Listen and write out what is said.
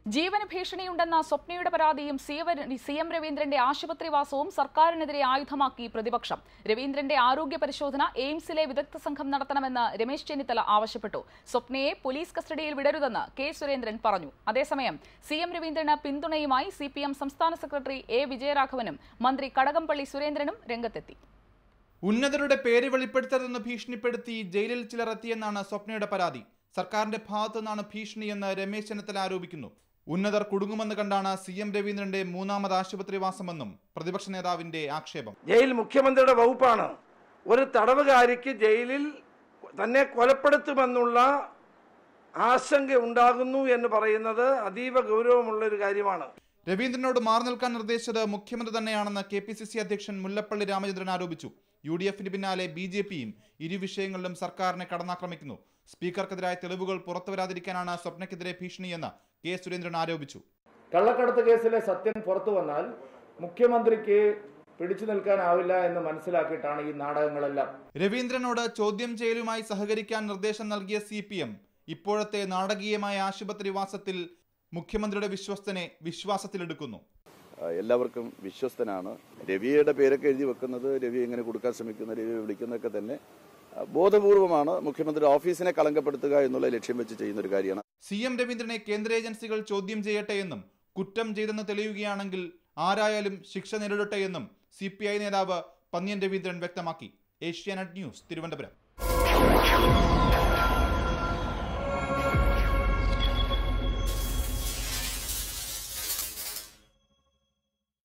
ജീവന ഭീഷണിയുണ്ടെന്ന സ്വപ്നയുടെ പരാതിയും സി എം രവീന്ദ്രന്റെ ആശുപത്രിവാസവും സർക്കാരിനെതിരെ ആയുധമാക്കി പ്രതിപക്ഷം രവീന്ദ്രന്റെ ആരോഗ്യ പരിശോധന എയിംസിലെ വിദഗ്ധ സംഘം നടത്തണമെന്ന് രമേശ് ചെന്നിത്തല ആവശ്യപ്പെട്ടു സ്വപ്നയെ പോലീസ് കസ്റ്റഡിയിൽ വിടരുതെന്ന് കെ സുരേന്ദ്രൻ പറഞ്ഞു അതേസമയം സി എം രവീന്ദ്രന് പിന്തുണയുമായി സി പി എം സംസ്ഥാന സെക്രട്ടറി എ വിജയരാഘവനും മന്ത്രി കടകംപള്ളി സുരേന്ദ്രനും രംഗത്തെത്തി ഉന്നതരുടെ പേര് വെളിപ്പെടുത്തരുതെന്ന് ഭീഷണിപ്പെടുത്തി ജയിലിൽ ചിലർ എത്തിയെന്നാണ് സ്വപ്നയുടെ പരാതി സർക്കാരിന്റെ ഭാഗത്തു നിന്നാണ് ഭീഷണിയെന്ന് രമേശ് ചെന്നിത്തല ആരോപിക്കുന്നു ഉന്നതർ കുടുങ്ങുമെന്ന് കണ്ടാണ് സി എം രവീന്ദ്രന്റെ മൂന്നാമത് ആശുപത്രിവാസമെന്നും പ്രതിപക്ഷ നേതാവിന്റെ ആക്ഷേപം ജയിൽ മുഖ്യമന്ത്രിയുടെ വകുപ്പാണ് ഒരു തടവുകാരിക്ക് ജയിലിൽ തന്നെ കൊലപ്പെടുത്തുമെന്നുള്ള ആശങ്ക ഉണ്ടാകുന്നു എന്ന് പറയുന്നത് അതീവ ഗൗരവമുള്ള ഒരു കാര്യമാണ് രവീന്ദ്രനോട് മാറി നിൽക്കാൻ നിർദ്ദേശിച്ചത് മുഖ്യമന്ത്രി തന്നെയാണെന്ന് കെ പി സി സി അധ്യക്ഷൻ മുല്ലപ്പള്ളി രാമചന്ദ്രൻ ആരോപിച്ചു യു ഡി എഫിന് പിന്നാലെ ബി ജെ പിയും ഇരു വിഷയങ്ങളിലും സർക്കാരിനെ കടന്നാക്രമിക്കുന്നു സ്പീക്കർക്കെതിരായ തെളിവുകൾ പുറത്തുവരാതിരിക്കാനാണ് സ്വപ്നയ്ക്കെതിരെ ഭീഷണിയെന്ന് കെ സുരേന്ദ്രൻ ആരോപിച്ചു കള്ളക്കടത്ത് കേസിലെ സത്യം പുറത്തു വന്നാൽ മുഖ്യമന്ത്രിക്ക് പിടിച്ചു നിൽക്കാനാവില്ല എന്ന് മനസ്സിലാക്കിയിട്ടാണ് ഈ നാടകങ്ങളെല്ലാം രവീന്ദ്രനോട് ചോദ്യം ചെയ്യലുമായി സഹകരിക്കാൻ നിർദ്ദേശം നൽകിയ സി പി എം ഇപ്പോഴത്തെ നാടകീയമായ ആശുപത്രിവാസത്തിൽ മുഖ്യമന്ത്രിയുടെ വിശ്വസ്തനെ വിശ്വാസത്തിലെടുക്കുന്നു ആ, എല്ലാവർക്കും വിശ്വസ്തനാണ് രവിയുടെ പേരൊക്കെ എഴുതി വെക്കുന്നത് രവി എങ്ങനെ കൊടുക്കാൻ ശ്രമിക്കുന്ന രവി വിളിക്കുന്നതൊക്കെ തന്നെ ആ, ബോധപൂർവമാണ് മുഖ്യമന്ത്രി ഓഫീസിനെ കളങ്കപ്പെടുത്തുക എന്നുള്ള ലക്ഷ്യം വെച്ച് ചെയ്യുന്ന ഒരു കാര്യമാണ് സി എം രവീന്ദ്രനെ കേന്ദ്ര ഏജൻസികൾ ചോദ്യം ചെയ്യട്ടെ എന്നും കുറ്റം ചെയ്തെന്ന് തെളിയുകയാണെങ്കിൽ ആരായാലും ശിക്ഷ നേരിടട്ടെ എന്നും സി പി ഐ നേതാവ് പന്ന്യൻ രവീന്ദ്രൻ വ്യക്തമാക്കി ഏഷ്യാനെറ്റ് ന്യൂസ് തിരുവനന്തപുരം